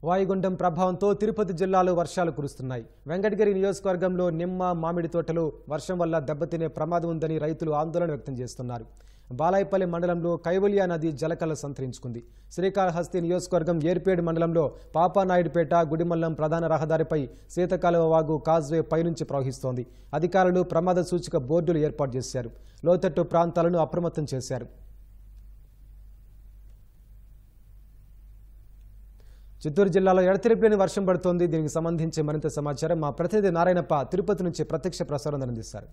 వాయుగుండం ప్రభావంతో తిరుపతి జిల్లాలో వర్షాలు కురుస్తున్నాయి వెంకటగిరి నియోజకవర్గంలో నిమ్మ మామిడి తోటలు వర్షం వల్ల దెబ్బతినే ప్రమాదం ఉందని రైతులు ఆందోళన వ్యక్తం చేస్తున్నారు బాలాయపల్లి మండలంలో కైవల్య నది జలకళ సంతరించుకుంది శ్రీకాళహస్తి నియోజకవర్గం ఏర్పేడు మండలంలో పాపానాయుడుపేట గుడిమల్లం ప్రధాన రహదారిపై శీతకాలువ వాగు కాజ్వే పైనుంచి ప్రవహిస్తోంది అధికారులు ప్రమాద సూచిక బోర్డులు ఏర్పాటు చేశారు లోతట్టు ప్రాంతాలను అప్రమత్తం చేశారు చిత్తూరు జిల్లాలో ఎడతెరిపిలేని వర్షం పడుతోంది దీనికి సంబంధించి మరింత సమాచారం మా ప్రతినిధి నారాయణప్ప తిరుపతి నుంచి ప్రత్యక్ష ప్రసారం అందిస్తారు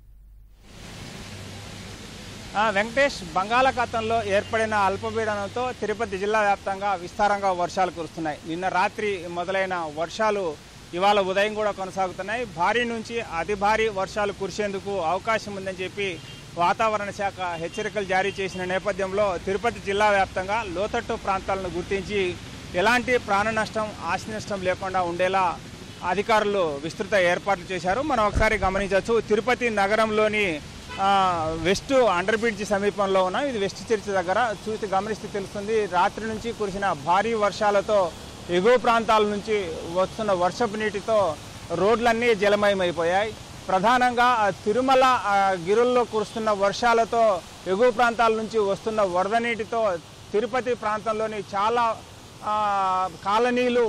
ఆ, వెంకటేష్ బంగాళాఖాతంలో ఏర్పడిన అల్పపీడనంతో తిరుపతి జిల్లా వ్యాప్తంగా విస్తారంగా వర్షాలు కురుస్తున్నాయి నిన్న రాత్రి మొదలైన వర్షాలు ఇవాళ ఉదయం కూడా కొనసాగుతున్నాయి భారీ నుంచి అతి భారీ వర్షాలు కురిసేందుకు అవకాశం ఉందని చెప్పి వాతావరణ శాఖ హెచ్చరికలు జారీ చేసిన నేపథ్యంలో తిరుపతి జిల్లా వ్యాప్తంగా లోతట్టు ప్రాంతాలను గుర్తించి ఎలాంటి ప్రాణ నష్టం ఆస్తి నష్టం లేకుండా ఉండేలా అధికారులు విస్తృత ఏర్పాట్లు చేశారు మనం ఒకసారి గమనించవచ్చు తిరుపతి నగరంలోని ఆ, వెస్ట్ అండర్ బ్రిడ్జ్ సమీపంలో ఉన్న ఇది వెస్ట్ చర్చ్ దగ్గర చూసి గమనిస్తే తెలుస్తుంది రాత్రి నుంచి కురిసిన భారీ వర్షాలతో ఎగువ ప్రాంతాల నుంచి వస్తున్న వర్షపు నీటితో రోడ్లన్నీ జలమయమైపోయాయి ప్రధానంగా ఆ తిరుమల ఆ, గిరుల్లో కురుస్తున్న వర్షాలతో ఎగువ ప్రాంతాల నుంచి వస్తున్న వరద నీటితో తిరుపతి ప్రాంతంలోని చాలా ఆ, కాలనీలు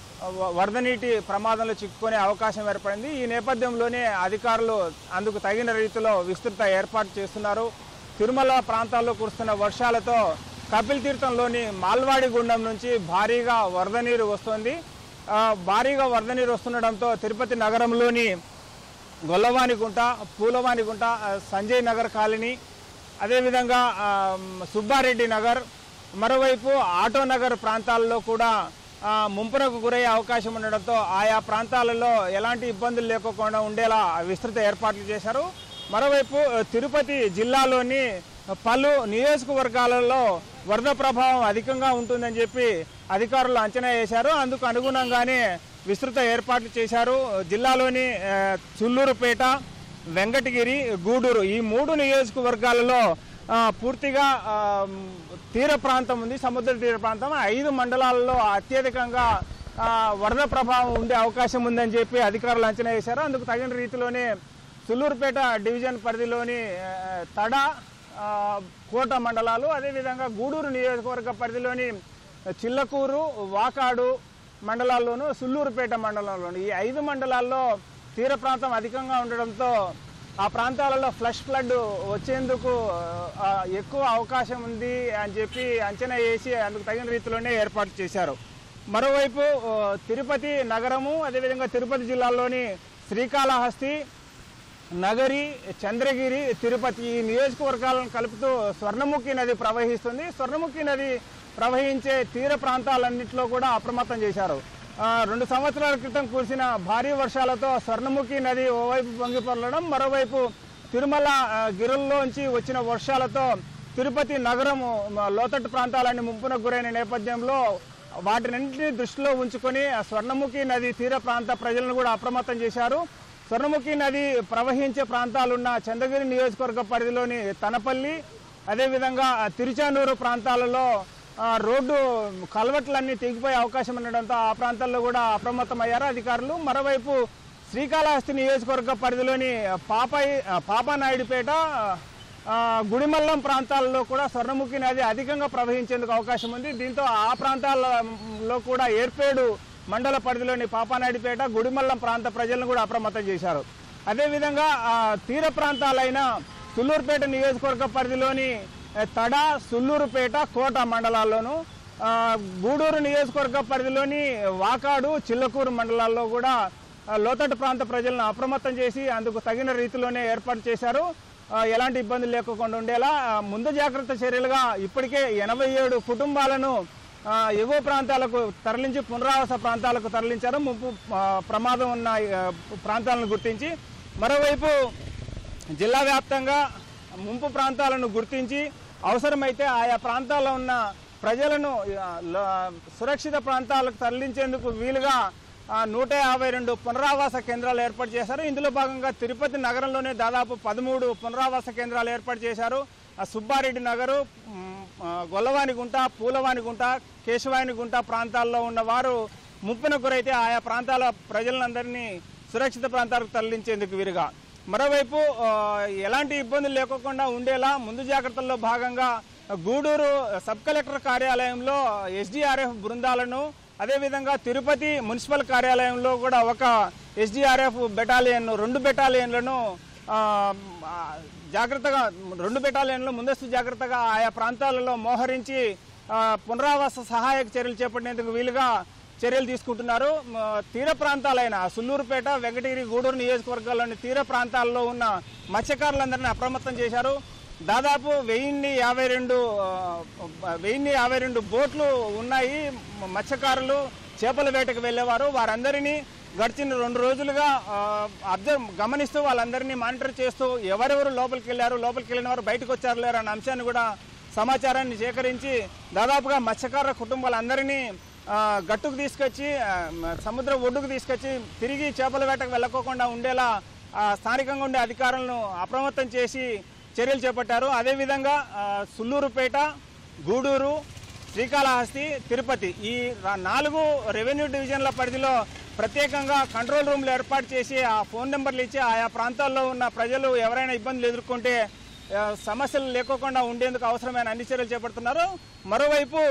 వ- వరద నీటి ప్రమాదంలో చిక్కుకునే అవకాశం ఏర్పడింది ఈ నేపథ్యంలోనే అధికారులు అందుకు తగిన రీతిలో విస్తృత ఏర్పాటు చేస్తున్నారు తిరుమల ప్రాంతాల్లో కురుస్తున్న వర్షాలతో కపిల్ తీర్థంలోని మాల్వాడి గుండం నుంచి భారీగా వరద నీరు వస్తుంది ఆ, భారీగా వరద నీరు వస్తుండడంతో తిరుపతి నగరంలోని గొల్లవానిగుంట పూలవానిగుంట ఆ, సంజయ్ నగర్ కాలనీ అదేవిధంగా ఆ, సుబ్బారెడ్డి నగర్ మరోవైపు ఆటో నగర్ ప్రాంతాల్లో కూడా ఆ, ముంపునకు గురయ్యే అవకాశం ఉండడంతో ఆయా ప్రాంతాలలో ఎలాంటి ఇబ్బందులు లేకోకుండా ఉండేలా విస్తృత ఏర్పాట్లు చేశారు మరోవైపు ఆ, తిరుపతి జిల్లాలోని పలు నియోజకవర్గాలలో వరద ప్రభావం అధికంగా ఉంటుందని చెప్పి అధికారులు అంచనా వేశారు అందుకు అనుగుణంగానే విస్తృత ఏర్పాట్లు చేశారు జిల్లాలోని ఆ, చుల్లూరుపేట వెంకటగిరి గూడూరు ఈ మూడు నియోజకవర్గాలలో ఆ, పూర్తిగా ఆ, తీర ప్రాంతం ఉంది సముద్ర తీర ప్రాంతం ఐదు మండలాలలో అత్యధికంగా ఆ, వరద ప్రభావం ఉండే అవకాశం ఉందని చెప్పి అధికారులు అంచనా వేశారు అందుకు తగిన రీతిలోనే సుల్లూరుపేట డివిజన్ పరిధిలోని ఆ, తడ ఆ, కోట మండలాలు అదేవిధంగా గూడూరు నియోజకవర్గ పరిధిలోని చిల్లకూరు వాకాడు మండలాల్లోనూ సుల్లూరుపేట మండలంలోను ఈ ఐదు మండలాల్లో తీర ప్రాంతం అధికంగా ఉండడంతో ఆ ప్రాంతాలలో ఫ్లష్ ఫ్లడ్ వచ్చేందుకు ఆ, ఎక్కువ అవకాశం ఉంది అని చెప్పి అంచనా వేసి అందుకు తగిన రీతిలోనే ఏర్పాటు చేశారు మరోవైపు ఆ, తిరుపతి నగరము అదేవిధంగా తిరుపతి జిల్లాలోని శ్రీకాళహస్తి నగరి చంద్రగిరి తిరుపతి ఈ నియోజకవర్గాలను కలుపుతూ స్వర్ణముఖి నది ప్రవహిస్తుంది స్వర్ణముఖి నది ప్రవహించే తీర ప్రాంతాలన్నింటిలో కూడా అప్రమత్తం చేశారు ఆ, రెండు సంవత్సరాల క్రితం కురిసిన భారీ వర్షాలతో స్వర్ణముఖి నది ఓవైపు పొంగి పొరలడం మరోవైపు తిరుమల ఆ, గిరుల్లోంచి వచ్చిన వర్షాలతో తిరుపతి నగరము మ, లోతట్టు ప్రాంతాలన్నీ ముంపునకు గురైన నేపథ్యంలో వాటినన్నింటినీ దృష్టిలో ఉంచుకొని ఆ స్వర్ణముఖి నది తీర ప్రాంత ప్రజలను కూడా అప్రమత్తం చేశారు స్వర్ణముఖి నది ప్రవహించే ప్రాంతాలున్న చంద్రగిరి నియోజకవర్గ పరిధిలోని తనపల్లి అదేవిధంగా ఆ తిరుచానూరు ప్రాంతాలలో ఆ, రోడ్డు కలవట్లన్నీ తెగిపోయే అవకాశం ఉండడంతో ఆ ప్రాంతాల్లో కూడా అప్రమత్తమయ్యారు అధికారులు మరోవైపు శ్రీకాళహస్తి నియోజకవర్గ పరిధిలోని పాపాయి పాపానాయుడుపేట ఆ, గుడిమల్లం ప్రాంతాల్లో కూడా స్వర్ణముఖి నది అధికంగా ప్రవహించేందుకు అవకాశం ఉంది దీంతో ఆ ప్రాంతాలలో కూడా ఏర్పేడు మండల పరిధిలోని పాపానాయుడుపేట గుడిమల్లం ప్రాంత ప్రజలను కూడా అప్రమత్తం చేశారు అదేవిధంగా ఆ, తీర ప్రాంతాలైన సుల్లూరుపేట నియోజకవర్గ పరిధిలోని ఆ, తడ సుల్లూరుపేట కోట మండలాల్లోనూ ఆ, గూడూరు నియోజకవర్గ పరిధిలోని వాకాడు చిల్లకూరు మండలాల్లో కూడా ఆ, లోతట్టు ప్రాంత ప్రజలను అప్రమత్తం చేసి అందుకు తగిన రీతిలోనే ఏర్పాటు చేశారు ఆ, ఎలాంటి ఇబ్బందులు లేకుండా ఉండేలా ఆ, ముందు జాగ్రత్త చర్యలుగా ఇప్పటికే ఎనభై ఏడు కుటుంబాలను ఆ, ఎగువ ప్రాంతాలకు తరలించి పునరావాస ప్రాంతాలకు తరలించారు ముంపు ఆ, ప్రమాదం ఉన్న ఆ, ప్రాంతాలను గుర్తించి మరోవైపు జిల్లా వ్యాప్తంగా ముంపు ప్రాంతాలను గుర్తించి అవసరమైతే ఆయా ప్రాంతాల్లో ఉన్న ప్రజలను ఆ, ల- సురక్షిత ప్రాంతాలకు తరలించేందుకు వీలుగా ఆ, నూట యాభై రెండు పునరావాస కేంద్రాలు ఏర్పాటు చేశారు ఇందులో భాగంగా తిరుపతి నగరంలోనే దాదాపు పదమూడు పునరావాస కేంద్రాలు ఏర్పాటు చేశారు ఆ సుబ్బారెడ్డి నగరు మ్, ఆ, గొల్లవానిగుంట పూలవానిగుంట కేశవానిగుంట ప్రాంతాల్లో ఉన్న వారు ముప్పున గురైతే ఆయా ప్రాంతాల ప్రజలందరినీ సురక్షిత ప్రాంతాలకు తరలించేందుకు వీరుగా మరోవైపు ఆ, ఎలాంటి ఇబ్బందులు లేకోకుండా ఉండేలా ముందు జాగ్రత్తల్లో భాగంగా గూడూరు సబ్ కలెక్టర్ కార్యాలయంలో ఎస్డిఆర్ఎఫ్ బృందాలను అదేవిధంగా తిరుపతి మున్సిపల్ కార్యాలయంలో కూడా ఒక ఎస్డిఆర్ఎఫ్ బెటాలియన్ రెండు బెటాలియన్లను ఆ, ఆ, జాగ్రత్తగా రెండు బెటాలియన్లు ముందస్తు జాగ్రత్తగా ఆయా ప్రాంతాలలో మోహరించి ఆ, పునరావాస సహాయక చర్యలు చేపట్టేందుకు వీలుగా చర్యలు తీసుకుంటున్నారు మ, తీర ప్రాంతాలైన సుల్లూరుపేట వెంకటగిరి గూడూరు నియోజకవర్గాల్లోని తీర ప్రాంతాల్లో ఉన్న మత్స్యకారులందరినీ అప్రమత్తం చేశారు దాదాపు వెయ్యిన్ని యాభై రెండు ఆ, వెయ్యిన్ని యాభై రెండు బోట్లు ఉన్నాయి మ- మత్స్యకారులు చేపల వేటకు వెళ్ళేవారు వారందరినీ గడిచిన రెండు రోజులుగా ఆ, అబ్జర్వ్ గమనిస్తూ వాళ్ళందరినీ మానిటర్ చేస్తూ ఎవరెవరు లోపలికి వెళ్ళారు లోపలికి వెళ్ళిన వారు బయటకు వచ్చారు లేరు అన్న అంశాన్ని కూడా సమాచారాన్ని సేకరించి దాదాపుగా మత్స్యకారుల కుటుంబాలందరినీ ఆ, గట్టుకు తీసుకొచ్చి ఆ, మ- సముద్ర ఒడ్డుకు తీసుకొచ్చి తిరిగి చేపల వేటకు వెళ్ళకోకుండా ఉండేలా ఆ, స్థానికంగా ఉండే అధికారులను అప్రమత్తం చేసి చర్యలు చేపట్టారు అదేవిధంగా ఆ, సుల్లూరుపేట గూడూరు శ్రీకాళహస్తి తిరుపతి ఈ రా- నాలుగు రెవెన్యూ డివిజన్ల పరిధిలో ప్రత్యేకంగా కంట్రోల్ రూమ్లు ఏర్పాటు చేసి ఆ ఫోన్ నెంబర్లు ఇచ్చి ఆయా ప్రాంతాల్లో ఉన్న ప్రజలు ఎవరైనా ఇబ్బందులు ఎదుర్కొంటే ఆ, సమస్యలు లేకోకుండా ఉండేందుకు అవసరమైన అన్ని చర్యలు చేపడుతున్నారు మరోవైపు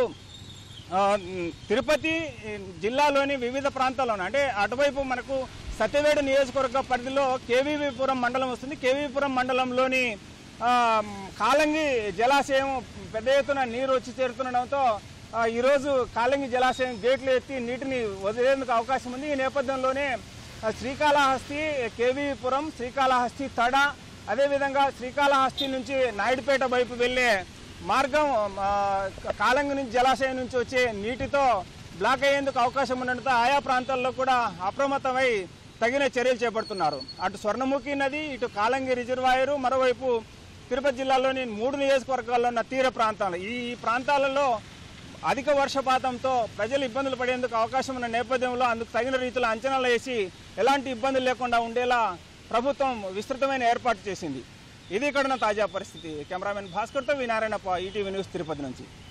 ఆ, మ్, తిరుపతి ఈ, జిల్లాలోని వివిధ ప్రాంతాల్లోనూ అంటే అటువైపు మనకు సత్యవేడు నియోజకవర్గ పరిధిలో కేవీవీపురం మండలం వస్తుంది కేవీపురం మండలంలోని ఆ, మ్, కాలంగి జలాశయం పెద్ద ఎత్తున నీరు వచ్చి చేరుతుండడంతో ఆ, ఈరోజు కాలంగి జలాశయం గేట్లు ఎత్తి నీటిని వదిలేందుకు అవకాశం ఉంది ఈ నేపథ్యంలోనే ఆ, శ్రీకాళహస్తి కేవీపురం శ్రీకాళహస్తి తడ అదేవిధంగా శ్రీకాళహస్తి నుంచి నాయుడుపేట వైపు వెళ్ళే మార్గం ఆ, కాలంగి నుంచి జలాశయం నుంచి వచ్చే నీటితో బ్లాక్ అయ్యేందుకు అవకాశం ఉండడంతో ఆయా ప్రాంతాల్లో కూడా అప్రమత్తమై తగిన చర్యలు చేపడుతున్నారు అటు స్వర్ణముఖి నది ఇటు కాలంగి రిజర్వాయరు మరోవైపు తిరుపతి జిల్లాలోని మూడు నియోజకవర్గాల్లో ఉన్న తీర ప్రాంతాలు ఈ ఈ ప్రాంతాలలో అధిక వర్షపాతంతో ప్రజలు ఇబ్బందులు పడేందుకు అవకాశం ఉన్న నేపథ్యంలో అందుకు తగిన రీతిలో అంచనాలు వేసి ఎలాంటి ఇబ్బందులు లేకుండా ఉండేలా ప్రభుత్వం విస్తృతమైన ఏర్పాటు చేసింది ఇది ఇక్కడ ఉన్న తాజా పరిస్థితి కెమెరామెన్ భాస్కర్తో వి నారాయణప్ప ఈటీవీ న్యూస్ తిరుపతి నుంచి